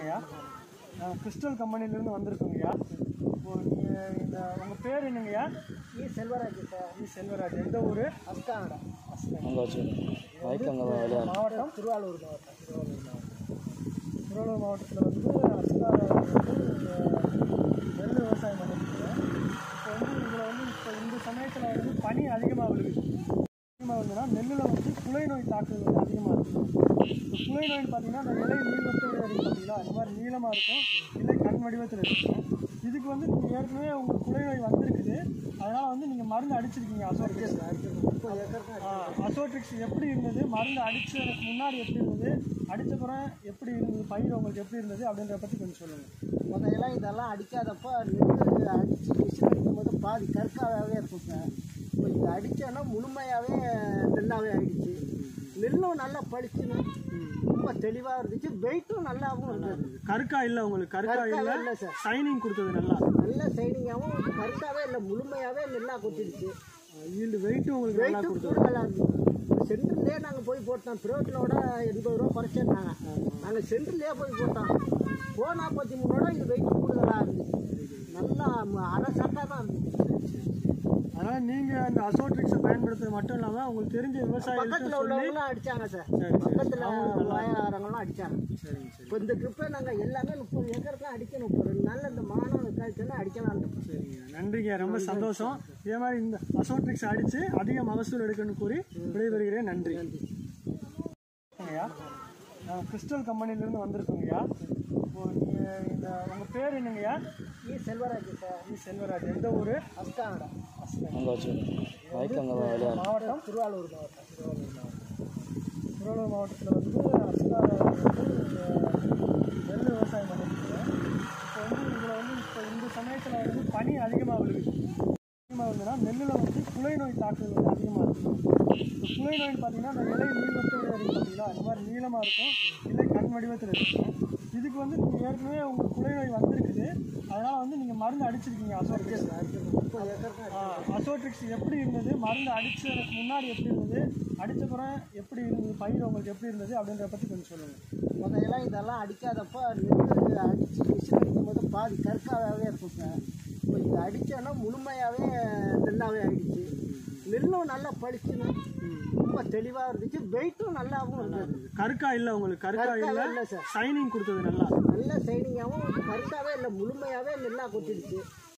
வணக்கங்கய்யா நான் கிறிஸ்டல் கம்பெனிலேருந்து வந்திருக்கோங்கய்யா இப்போ நீங்கள் இந்த உங்கள் பேர் என்னங்கய்யா ಈ ಸೆಲ್ವರಾಜ್ ಸರ್ இ செல்வராஜ் எந்த ஊர் ಅಸ್ಕಾಂಡ அங்கே வச்சு மைக் அங்கே வெளியே மாவட்டம் ತಿರುವಾಳೂರು ಮಾವಟ திருவள்ளூர் மாவட்டத்தில் வந்து அஸ்கார நெல் விவசாயம் பண்ணிருக்கேன் இப்போ வந்து இதில் வந்து இப்போ இந்த சமயத்தில் வந்து பனி அதிகமாக விழுகுது அதிகமாக விழுதுன்னா நெல்லில் வந்து குலை நோய் தாக்குதல் வந்து அதிகமாக இருக்கும் இப்போ குலை நோய்னு பார்த்தீங்கன்னா அந்த இலை நீளத்தில் இருக்கும் பார்த்தீங்களா அந்த மாதிரி நீளமாக இருக்கும் இல்லை கண் வடிவத்தில் இருக்கும் இதுக்கு வந்து நீங்கள் ஏற்கனவே உங்களுக்கு குலை நோய் வந்திருக்குது அதனால் வந்து நீங்கள் மருந்து அடிச்சிருக்கீங்க அசோட்ரிக்ஸ் அசோட்ரிக்ஸ் எப்படி இருந்தது மருந்து அடிச்சதுக்கு முன்னாடி எப்படி இருந்தது அடித்த பிறகு எப்படி இருந்தது பயிர் உங்களுக்கு எப்படி இருந்தது அப்படின்றத பற்றி கொஞ்சம் சொல்லுங்கள் முதல்ல இதெல்லாம் அடிக்காதப்போ நெல் அடித்து மிஷின் அடிக்கும்போது பாதி கற்காவே இருக்கும் சார் இப்போ இது அடித்தோன்னா முழுமையாகவே நெல்லாவே ஆயிடுச்சு நெல்லும் நல்லா பளிச்சுன்னு ரொம்ப தெளிவாக இருந்துச்சு வெயிட்டும் நல்லாவும் இருந்தது கருக்கா இல்லை உங்களுக்கு கருக்கா கருக்காவே இல்லை இல்லை சார் சைனிங் கொடுத்தது நல்லா நல்ல சைனிங்காகவும் கருக்காவே இல்லை முழுமையாகவே நெல்லாக கொட்டிடுச்சு ஈல்டு வெயிட்டும் உங்களுக்கு நல்லா வெயிட்டும் கொடுத்தது கூட நல்லா இருந்துச்சு சென்டர்லேயே நாங்கள் போய் போட்டோம் பிரோட்டினோட எண்பது ரூபா குறைச்சிருந்தாங்க நாங்கள் சென்டர்லேயே போய் போட்டோம் ஓ நாற்பத்தி மூணோட இது வெயிட் கூடுதலாக இருந்துச்சு நல்லா ம- அரை சட்டா தான் இருந்துச்சு அதனால் நீங்கள் அந்த அசோட்ரிக்ஸை பயன்படுத்துறது மட்டும் இல்லாமல் உங்களுக்கு தெரிஞ்ச விவசாயிகள்கிட்ட பக்கத்தில் சொல்லி உள்ளவங்களும் அடிச்சாங்க சார் சரி சரி பக்கத்தில் வயகாரங்களும் அடிச்சாங்க சரிங்க சரி இப்போ இந்த ட்ரிப்பை நாங்கள் எல்லாமே முப்பது ஏக்கருக்கு அடிக்கணும் இப்போ ரெண்டு நாளில் இந்த மானம் காய்ச்சலாம் அடிக்கலாம்னு இருக்கோம். சரிங்க நன்றிங்க ரொம்ப சந்தோஷம் இதே மாதிரி இந்த அசோட்ரிக்ஸ் அடித்து அதிக மகசூல் எடுக்கணும்னு கூறி விடைபெறுகிறேன் நன்றி ஐயா நான் கிறிஸ்டல் கம்பெனிலேருந்து வந்திருக்கோங்கய்யா இப்போ நீங்கள் இந்த உங்கள் பேர் என்னங்கய்யா ಈ செல்வராஜ் சார் இ செல்வராஜ் எந்த ஊர் அஸ்காண்ட அங்கே வச்சு மைக் அங்கே வெளியே மாவட்டம் திருவாரூர் மாவட்டம் திருவள்ளூர் மாவட்டத்தில் வந்து அஸ்கார நெல் விவசாயம் பண்ணிருக்கேன் இப்போ வந்து இதில் வந்து இப்போ இந்த சமயத்தில் வந்து பனி அதிகமாக விழுகுது அதிகமாக விழுதுன்னா நெல்லில் வந்து குலை நோய் தாக்குதல் வந்து அதிகமாக இருக்கும் இப்போ குலை நோய்னு பார்த்தீங்கன்னா அந்த இலை நீளத்தில் இருக்கும் பார்த்தீங்களா அந்த மாதிரி நீளமாக இருக்கும் இல்லை கண் வடிவத்தில் இருக்கும் இதுக்கு வந்து நீங்கள் ஏற்கனவே உங்களுக்கு குலை நோய் வந்திருக்குது அதனால் வந்து நீங்கள் மருந்து அடிச்சிருக்கீங்க அசோட்ரிக்ஸ் முப்பது ஏக்கருக்கு அசோட்ரிக்ஸ் எப்படி இருந்தது மருந்து அடிச்சதுக்கு முன்னாடி எப்படி இருந்தது அடித்த பிறகு எப்படி இருந்தது பயிர் உங்களுக்கு எப்படி இருந்தது அப்படின்றத பற்றி கொஞ்சம் சொல்லுங்கள் முதல்ல இதெல்லாம் அடிக்காதப்போ நெல் அடித்து மிஷின் அடிக்கும்போது பாதி கற்காவே இருக்கும் சார் இப்போ இது அடித்தோன்னா முழுமையாகவே நெல்லாவே ஆயிடுச்சு நெல்லும் நல்லா பளிச்சுன்னு ரொம்ப தெளிவாக இருந்துச்சு வெயிட்டும் நல்லாவும் இருந்தது கருக்கா இல்லை உங்களுக்கு கருக்கா கருக்காவே இல்லை இல்லை சார் சைனிங் கொடுத்தது நல்லா நல்ல சைனிங்காகவும் கருக்காவே இல்லை முழுமையாகவே நெல்லாக கொட்டிடுச்சு